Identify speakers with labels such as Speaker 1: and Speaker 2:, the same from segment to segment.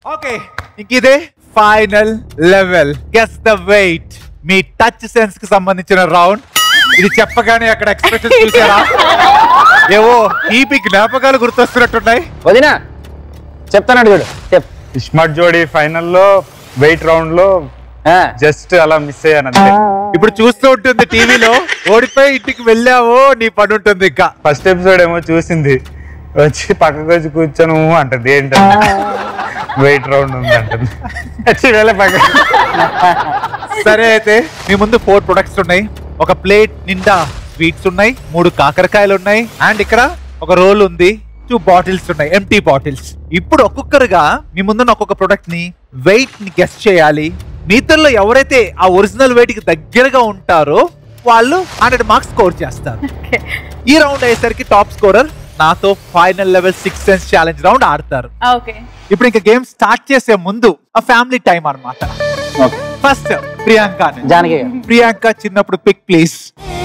Speaker 1: Okay ఇంక ఇదే final level guess the weight మీ టచ్ సెన్స్ కి సంబంధించిన రౌండ్ ఇది చెప్పగానే అక్కడ ఎక్స్ప్రెషన్ చూసారా ఏవో ఈపి జ్ఞాపకాలు గుర్తొస్తున్నట్టున్నాయి
Speaker 2: వదినా చెప్తాను చూడు చెప్
Speaker 3: ఇస్మార్ట్ జోడీ ఫైనల్లో వెయిట్ రౌండ్ లో
Speaker 2: ఆ,
Speaker 3: జస్ట్ అలా మిస్ అయ్యాను అంతే
Speaker 1: ఇప్పుడు చూస్తూ ఉంటుంది టీవీలో ఓడిపోయి ఇంటికి వెళ్ళావో నీ పని ఉంటుంది ఇంకా
Speaker 3: ఫస్ట్ ఎపిసోడ్ ఏమో చూసింది వచ్చి పక్కకు వచ్చి కూర్చొని ఊ అంటది ఏంటంటే వెయిట్ రౌండ్ ఉంది అంటుంది వచ్చి వెళ్ళే పక్క
Speaker 1: సరే అయితే మీ ముందు ఫోర్ ప్రొడక్ట్స్ ఉన్నాయి ఒక ప్లేట్ నిండా స్వీట్స్ ఉన్నాయి మూడు కాకరకాయలు ఉన్నాయి అండ్ ఇక్కడ ఒక రోల్ ఉంది టూ బాటిల్స్ ఉన్నాయి ఎంటీ బాటిల్స్ ఇప్పుడు ఒక్కొక్కరుగా మీ ముందున్న ఒక్కొక్క ప్రొడక్ట్ ని వెయిట్ ని గెస్ట్ చేయాలి మీతల్లో ఎవరైతే ఆ ఒరిజినల్ వెయిట్ కి దగ్గరగా ఉంటారో వాళ్ళు హండ్రెడ్ మార్క్స్ స్కోర్ చేస్తారు ఈ రౌండ్ అయ్యేసరికి టాప్ స్కోరర్ నాతో final level six sense challenge round ఆడతారు
Speaker 4: ఓకే
Speaker 1: ఇప్పుడు ఇంకా గేమ్ స్టార్ట్ చేసే ముందు ఆ ఫ్యామిలీ టైం అన్నమాట
Speaker 2: ఓకే
Speaker 1: ఫస్ట్ ప్రియాంక నుంచి.
Speaker 2: జానకి గారు.
Speaker 1: ప్రియాంక చిన్నప్పుడు పిక్ ప్లీజ్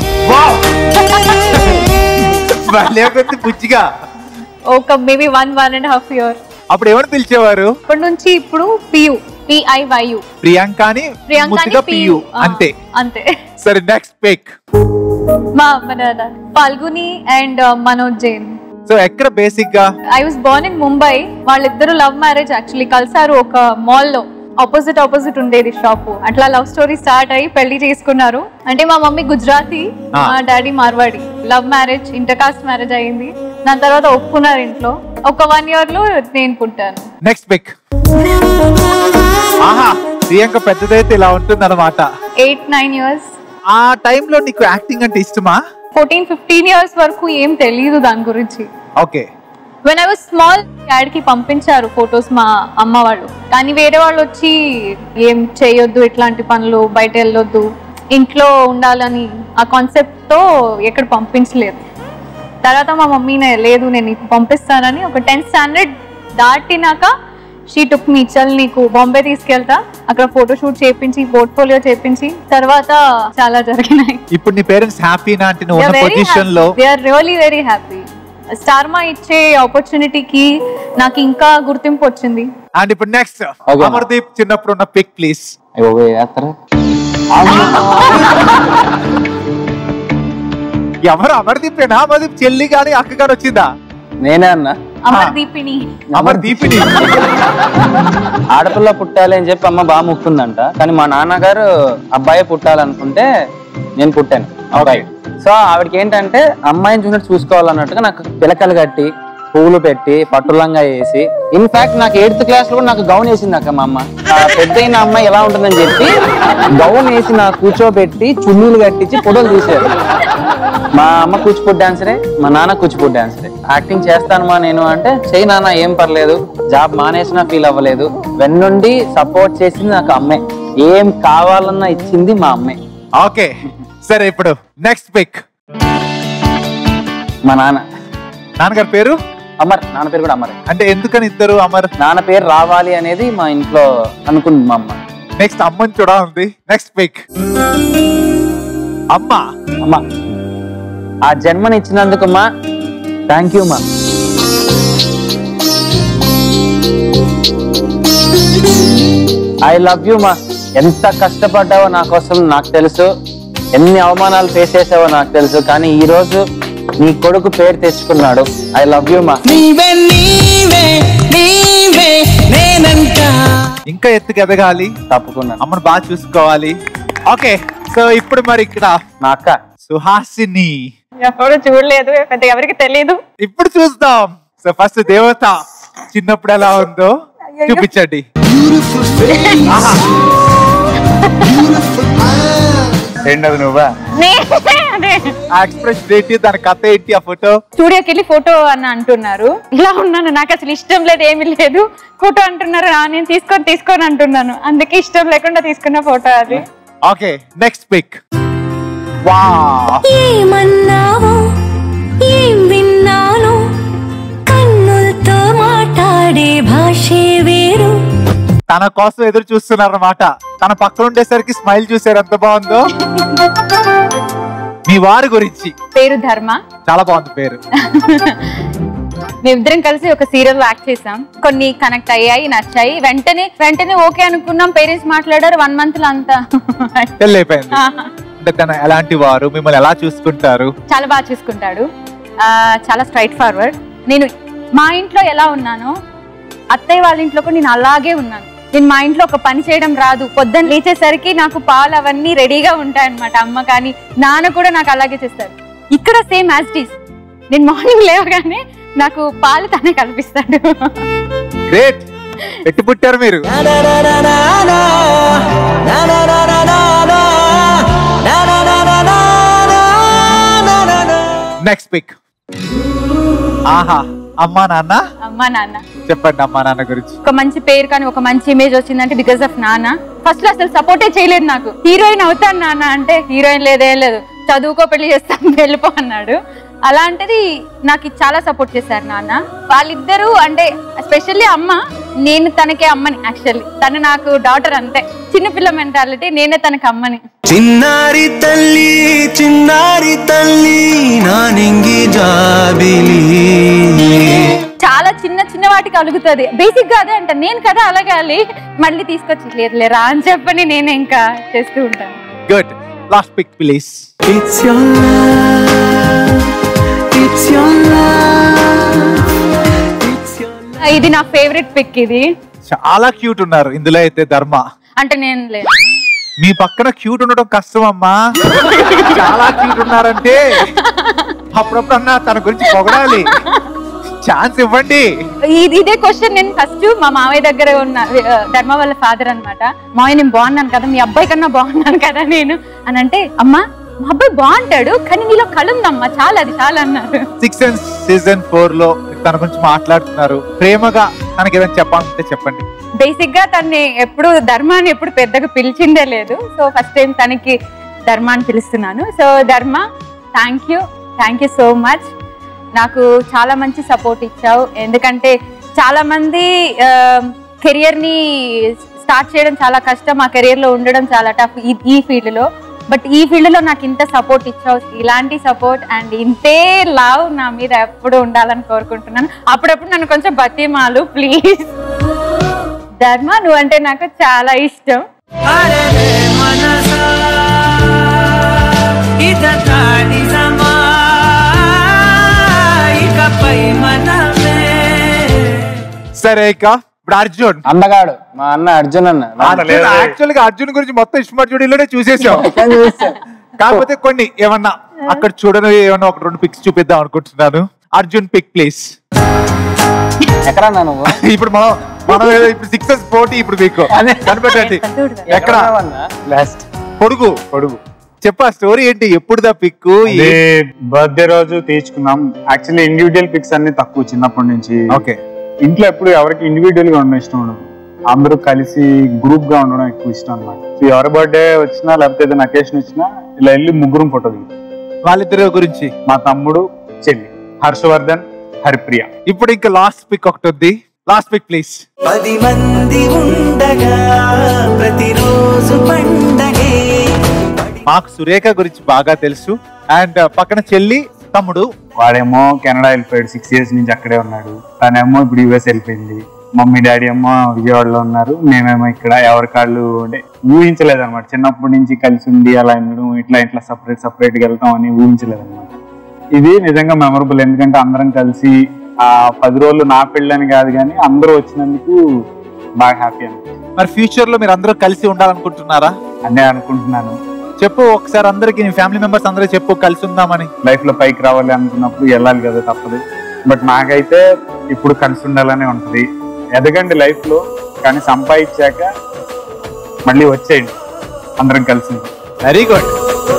Speaker 1: లేకపోతే బుజ్జిగా
Speaker 4: ఒక maybe one one and half year
Speaker 1: అప్పుడు ఎవరు పిలిచేవారు
Speaker 4: ఇప్పటి నుంచి ఇప్పుడు పియు పిఐవైయు
Speaker 1: ప్రియాంక అని ముద్దుగా పియు అంతే
Speaker 4: అంతే
Speaker 1: సరే నెక్స్ట్ పిక్
Speaker 4: మా మన ఫల్గుని అండ్ మనోజ్ జైన్
Speaker 1: సో ఎక్కడ బేసిక్ గా
Speaker 4: I was born in Mumbai వాళ్ళిద్దరు లవ్ మ్యారేజ్ యాక్చువల్లీ కలిసారు ఒక మాల్ లో ఆపోజిట్ ఆపోజిట్ ఉండేది షాప్ అట్లా లవ్ స్టోరీ స్టార్ట్ అయ్యి పెళ్లి చేసుకున్నారు అంటే మా మమ్మీ గుజరాతీ
Speaker 1: ఆ.
Speaker 4: మా daddy Marwadi love marriage inter caste marriage అయింది దాని తర్వాత ఒప్పుకున్నారు ఇంట్లో ఒక వన్ ఇయర్ లో నేను పుట్టాను
Speaker 1: నెక్స్ట్ పిక్ ఆహా ప్రియాంక పెద్దదైతే ఇలా ఉంటుంది అనమాట
Speaker 4: ఎయిట్ నైన్ ఇయర్స్
Speaker 1: ఆ టైంలో నీకు యాక్టింగ్ అంటే ఇష్టమా
Speaker 4: ఫోర్టీన్ ఫిఫ్టీన్ ఇయర్స్ వరకు ఏం తెలియదు దాని గురించి
Speaker 1: okay
Speaker 4: when I was small డాడీకి పంపించారు ఫొటోస్ మా అమ్మ వాళ్ళు కానీ వేరే వాళ్ళు వచ్చి ఏం చేయొద్దు ఇట్లాంటి పనులు బయట వెళ్ళొద్దు ఇంట్లో ఉండాలని ఆ కాన్సెప్ట్ తో ఎక్కడ పంపించలేదు తర్వాత మా మమ్మీనే లేదు నేను నీకు పంపిస్తానని ఒక టెన్త్ స్టాండర్డ్ దాటినాక షీ టుక్ మీ చల్ నీకు బాంబే తీసుకెళ్తా అక్కడ ఫోటో షూట్ చేపించి పోర్ట్ఫోలియో చేపించి తర్వాత చాలా జరిగినాయి
Speaker 1: ఇప్పుడు నీ పేరెంట్స్ హ్యాపీనా అంటే నువ్వు ఉన్న పొజిషన్ లో
Speaker 4: they are really very happy star మా ఇచ్చే ఆపర్చునిటీకి నాకు ఇంకా గుర్తింపు వచ్చింది
Speaker 1: అండ్ ఇప్పుడు నెక్స్ట్
Speaker 2: Okay.
Speaker 1: అమర్దీప్ చిన్నప్పుడు ఉన్న పిక్ ప్లీజ్
Speaker 2: అయ్యో వేస్తారా
Speaker 1: ఎవరు అమర్దీప్ అమర్దీప్ చెల్లి గాని అక్క గాని వచ్చిందా
Speaker 2: నేనే అన్నా
Speaker 4: అమర్దీపిని
Speaker 1: అమర్దీపిని
Speaker 2: ఆడపిల్ల పుట్టాలి అని చెప్పి అమ్మ బాగా ముక్కుందంట కానీ మా నాన్నగారు అబ్బాయి పుట్టాలనుకుంటే నేను పుట్టాను అబ్బాయి సో ఆవిడకి ఏంటంటే అమ్మాయిని చూసినట్టు చూసుకోవాలన్నట్టుగా నాకు పిలకలు కట్టి పువ్వులు పెట్టి పట్టులంగా వేసి ఇన్ఫాక్ట్ నాకు ఎయిత్ క్లాస్ లో కూడా నాకు గౌన్ వేసింది అక్క మా అమ్మ ఆ పెద్దయిన అమ్మాయి ఎలా ఉంటుందని చెప్పి గౌన్ వేసి నాకు కూర్చోబెట్టి చున్నీలు కట్టించి ఫోటోలు తీశారు మా అమ్మ కూచిపూడి డాన్సరే మా నాన్న కూచిపూడి డాన్సరే యాక్టింగ్ చేస్తాను మా నేను అంటే చెయ్యి నాన్న ఏం పర్లేదు జాబ్ మానేసినా ఫీల్ అవ్వలేదు వెన్నుండి సపోర్ట్ చేసింది నాకు అమ్మే ఏం కావాలన్నా ఇచ్చింది మా అమ్మే
Speaker 1: ఓకే సరే ఇప్పుడు నెక్స్ట్ పిక్
Speaker 2: మా నాన్న
Speaker 1: నాన్నగారి పేరు
Speaker 2: అమర్ నాన్న పేరు కూడా అమర్
Speaker 1: అంటే ఎందుకని ఇద్దరు అమర్
Speaker 2: నాన్న పేరు రావాలి అనేది మా ఇంట్లో అనుకుంది మా అమ్మ
Speaker 1: నెక్స్ట్ అమ్మని చూడా ఉంది నెక్స్ట్ పిక్ అమ్మ
Speaker 2: అమ్మ ఆ జన్మని ఇచ్చినందుకు మా థ్యాంక్ యూ మా ఐ లవ్ యూ మా ఎంత కష్టపడ్డావో నా కోసం నాకు తెలుసు ఎన్ని అవమానాలు ఫేస్ చేసావో నాకు తెలుసు కానీ ఈ రోజు నీ కొడుకు పేరు తెచ్చుకున్నాడు ఐ లవ్ యూ మా
Speaker 5: నీవే నీవే నీవే నేనంట
Speaker 1: ఇంకా ఎత్తుకు ఎదగాలి
Speaker 2: తప్పుకున్నాను
Speaker 1: అమ్మను బాగా చూసుకోవాలి ఓకే సో ఇప్పుడు మరి ఇక్కడ
Speaker 2: మా అక్క
Speaker 1: సుహాసిని
Speaker 4: ఎవరు చూడలేదు పెద్ద ఎవరికి తెలియదు
Speaker 1: ఇప్పుడు చూద్దాం సో ఫస్ట్ దేవత చిన్నప్పుడు ఎలా ఉందో చూపించండి ఆహా.
Speaker 3: ఏంటది నువ్వా
Speaker 1: ఆ ఎక్స్ప్రెషన్ ఏంటి దాని కథ ఏంటి ఆ ఫోటో
Speaker 4: స్టూడియోకి వెళ్ళి ఫోటో అని అంటున్నారు ఇలా ఉన్నాను నాకు అసలు ఇష్టం లేదు ఏమీ లేదు ఫోటో అంటున్నారు "ఆ, నేను తీసుకొని తీసుకొని అంటున్నాను అందుకే ఇష్టం లేకుండా తీసుకున్న ఫోటో అది
Speaker 1: ఓకే నెక్స్ట్ పిక్ వా
Speaker 6: ఏమన్నావో ఏం విన్నాను కన్నులతో మాట్లాడే భాషే వేరు
Speaker 1: తన కోసం ఎదురు చూస్తున్నారన్నమాట తన పక్కన ఉండేసరికి స్మైల్ చూసారు ఎంత బాగుందో మీ వారి గురించి
Speaker 4: పేరు ధర్మ
Speaker 1: చాలా బాగుంది పేరు
Speaker 7: మేమిద్దరం కలిసి ఒక సీరియల్ యాక్ట్ చేసాం కొన్ని కనెక్ట్ అయ్యాయి నచ్చాయి వెంటనే వెంటనే ఓకే అనుకున్నాం పేరెంట్స్ మాట్లాడారు వన్ మంత్ లో అంతా
Speaker 1: పెళ్ళి అయిపోయింది అంటే తను ఎలాంటి వారు మిమ్మల్ని ఎలా చూసుకుంటారు
Speaker 7: చాలా బాగా చూసుకుంటాడు ఆ, చాలా స్ట్రైట్ ఫార్వర్డ్ నేను మా ఇంట్లో ఎలా ఉన్నానో అత్తయ్య వాళ్ళ ఇంట్లో కూడా నేను అలాగే ఉన్నాను నేను మా ఇంట్లో ఒక పని చేయడం రాదు పొద్దున్న లేచేసరికి నాకు పాలు అవన్నీ రెడీగా ఉంటాయన్నమాట అమ్మ కానీ నాన్న కూడా నాకు అలాగే చేస్తారు ఇక్కడ సేమ్ యాజ్ డీస్ నేను మార్నింగ్ లేవగానే నాకు పాలు తనే కల్పిస్తాడు
Speaker 1: గ్రేట్ పెట్టి పుట్టారు మీరు నెక్స్ట్ పిక్ ఆహా అమ్మా నాన్న
Speaker 7: అమ్మ నాన్న
Speaker 1: చెప్పండి అమ్మా నాన్న గురించి
Speaker 7: ఒక మంచి పేరు కానీ ఒక మంచి ఇమేజ్ వచ్చిందంటే బికాస్ ఆఫ్ నాన్న ఫస్ట్ లో అసలు సపోర్టే చేయలేదు నాకు హీరోయిన్ అవుతాను నాన్న అంటే హీరోయిన్ లేదేం లేదు చదువుకో పెళ్లి చేస్తాను వెళ్ళిపో అన్నాడు అలాంటిది నాకు ఇది చాలా సపోర్ట్ చేశారు నాన్న వాళ్ళిద్దరూ అంటే ఎస్పెషల్లీ అమ్మ నేను తనకే అమ్మని యాక్చువల్లీ తను నాకు డాటర్ అంతే చిన్నపిల్ల మెంటాలిటీ నేనే తనకి అమ్మని
Speaker 5: చిన్నారి తల్లి చిన్నారి తల్లి నా నింగి జాబిలి
Speaker 7: చాలా చిన్న చిన్న వాటికి అలుగుతుంది బేసిక్ గా అదే అంట నేను కదా అలగాలి మళ్ళీ తీసుకొచ్చి లేదు లేరా అని చెప్పని నేను ఇంకా చేస్తూ ఉంటాను
Speaker 1: good last pic please
Speaker 5: it's your it's your
Speaker 7: ఇది నా ఫేవరెట్ పిక్ ఇది
Speaker 1: చాలా క్యూట్ ఉన్నారు ఇందులో అయితే ధర్మ
Speaker 7: అంటే నేను లేదు
Speaker 1: మీ పక్కన క్యూట్ ఉండడం కష్టం అమ్మా చాలా క్యూట్ ఉన్నారంటే అప్పుడప్పుడు అన్నా తన గురించి పొగడాలి ఛాన్స్ ఇవ్వండి
Speaker 7: ఇది ఇదే క్వశ్చన్ నేను ఫస్ట్ మా మామయ్య దగ్గర ఉన్న ఆ, ధర్మ వాళ్ళ ఫాదర్ అన్నమాట మామయ్య నేను బాగున్నాను కదా మీ అబ్బాయి కన్నా బాగున్నాను కదా నేను అని అంటే అమ్మా మా అబ్బాయి బాగుంటాడు కానీ నీలో కలుందమ్మా చాలా అది చాలా అన్నారు
Speaker 1: సిక్స్ అండ్ సీజన్ ఫోర్ లో తన గురించి మాట్లాడుతున్నారు ప్రేమగా తనకి ఏదైనా చెప్పాలంటే చెప్పండి
Speaker 7: బేసిక్ గా తన్ని ఎప్పుడు ధర్మాన్ని ఎప్పుడు పెద్దగా పిలిచిందే లేదు సో ఫస్ట్ టైం తనకి ధర్మ అని పిలుస్తున్నాను so Dharma thank you thank you so much నాకు చాలా మంచి సపోర్ట్ ఇచ్చావు ఎందుకంటే చాలా మంది కెరియర్ ని స్టార్ట్ చేయడం చాలా కష్టం ఆ కెరియర్ లో ఉండడం చాలా టఫ్ ఈ ఫీల్డ్ లో బట్ ఈ ఫీల్డ్ లో నాకు ఇంత సపోర్ట్ ఇచ్చావు ఇలాంటి సపోర్ట్ అండ్ ఇంతే లవ్ నా మీద ఎప్పుడు ఉండాలని కోరుకుంటున్నాను అప్పుడప్పుడు నన్ను కొంచెం బతిమాలు ప్లీజ్ ధర్మ నువ్వంటే నాకు చాలా ఇష్టం
Speaker 5: అరెరే మనసా ఇదంతా నిజమా ఇకపై మనమే
Speaker 1: సరే ఇక ఇప్పుడు అర్జున్
Speaker 2: అందగాడు మా అన్న అర్జున్ అన్న
Speaker 1: అర్జున్ యాక్చువల్ గా అర్జున్ గురించి మొత్తం ఇష్టమర్ జుడీలోనే చూసేసాం కాకపోతే కొన్ని ఏమన్నా అక్కడ చూడను ఏమన్నా ఒక రెండు పిక్స్ చూపిద్దాం అనుకుంటున్నాను అర్జున్ పిక్ ప్లీజ్
Speaker 2: ఎక్కడన్నా నువ్వు
Speaker 1: ఇప్పుడు మనం మనం ఏదో ఇప్పుడు సిక్సెస్ పోటీ ఇప్పుడు మీకు కనిపెట్టండి ఎక్కడ
Speaker 2: లాస్ట్
Speaker 1: పొడుగు
Speaker 3: పొడుగు
Speaker 1: చెప్పా స్టోరీ ఏంటి ఎప్పుడుదా పిక్
Speaker 3: ఇది బర్త్డే రోజు తీర్చుకున్నాం యాక్చువల్లీ ఇండివిజువల్ పిక్స్ అన్ని తక్కువ చిన్నప్పటి నుంచి
Speaker 1: ఓకే
Speaker 3: ఇంట్లో ఎప్పుడు ఎవరికి ఇండివిజువల్ గా ఉండడం ఇష్టం ఉండదు అందరూ కలిసి గ్రూప్ గా ఉండడం ఎక్కువ ఇష్టం అన్నమాట సో ఎవరి బర్త్డే వచ్చినా లేకపోతే ఏదైనా అకేషన్ వచ్చినా ఇలా వెళ్ళి ముగ్గురం ఫోటో దిగుతాం
Speaker 1: వాళ్ళిద్దరి గురించి
Speaker 3: మా తమ్ముడు చెల్లి హర్షవర్ధన్ హరిప్రియ
Speaker 1: ఇప్పుడు ఇంకా లాస్ట్ పిక్ ఒకటి ఉంది లాస్ట్ పిక్ ప్లీజ్
Speaker 5: పది మంది ఉండగా ప్రతిరోజు పండగే
Speaker 1: మాకు సురేఖ గురించి బాగా తెలుసు అండ్ పక్కన చెల్లి తమ్ముడు
Speaker 3: వాడేమో కెనడా వెళ్ళిపోయాడు సిక్స్ ఇయర్స్ నుంచి అక్కడే ఉన్నాడు తనేమో ఇప్పుడు యుఎస్ వెళ్ళిపోయింది మమ్మీ డాడీ ఏమో విజయవాడలో ఉన్నారు మేమేమో ఇక్కడ ఎవరి కాళ్ళు అంటే ఊహించలేదు అనమాట చిన్నప్పటి నుంచి కలిసి ఉండి అలా ఉండడం ఇట్లా ఇట్లా సపరేట్ సపరేట్ గా వెళ్తాం అని ఊహించలేదు అనమాట ఇది నిజంగా మెమరబుల్ ఎందుకంటే అందరం కలిసి ఆ పది రోజులు నా పెళ్ళని కాదు కానీ అందరూ వచ్చినందుకు బాగా హ్యాపీ అనిపించింది
Speaker 1: మరి ఫ్యూచర్ లో మీరు అందరూ కలిసి ఉండాలనుకుంటున్నారా
Speaker 3: అనే అనుకుంటున్నాను
Speaker 1: చెప్పు ఒకసారి అందరికి నీ ఫ్యామిలీ మెంబర్స్ అందరూ చెప్పు కలిసి ఉందామని
Speaker 3: లైఫ్ లో పైకి రావాలి అనుకున్నప్పుడు వెళ్ళాలి కదా తప్పదు బట్ నాకైతే ఇప్పుడు కలిసి ఉండాలనే ఉంటుంది ఎదగండి లైఫ్ లో కానీ సంపాదించాక మళ్ళీ వచ్చేయండి అందరం కలిసి
Speaker 1: వెరీ గుడ్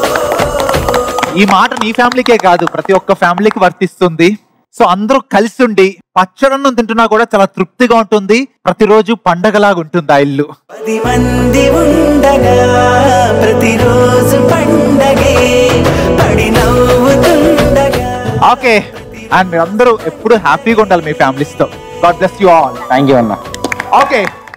Speaker 1: ఈ మాట నీ ఫ్యామిలీకే కాదు ప్రతి ఒక్క ఫ్యామిలీకి వర్తిస్తుంది సో అందరూ కలిసి ఉండి పచ్చడన్నం తింటున్నా కూడా చాలా తృప్తిగా ఉంటుంది ప్రతిరోజు పండగలాగా ఉంటుంది ఆ ఇల్లు
Speaker 5: పది మంది ఉండగా ప్రతిరోజు పండగే పడి నవ్వుతుండగా
Speaker 1: ఓకే అండ్ మీరు అందరూ ఎప్పుడు హ్యాపీగా ఉండాలి మీ ఫ్యామిలీస్ తో god bless you all
Speaker 2: thank you అన్న
Speaker 1: ఓకే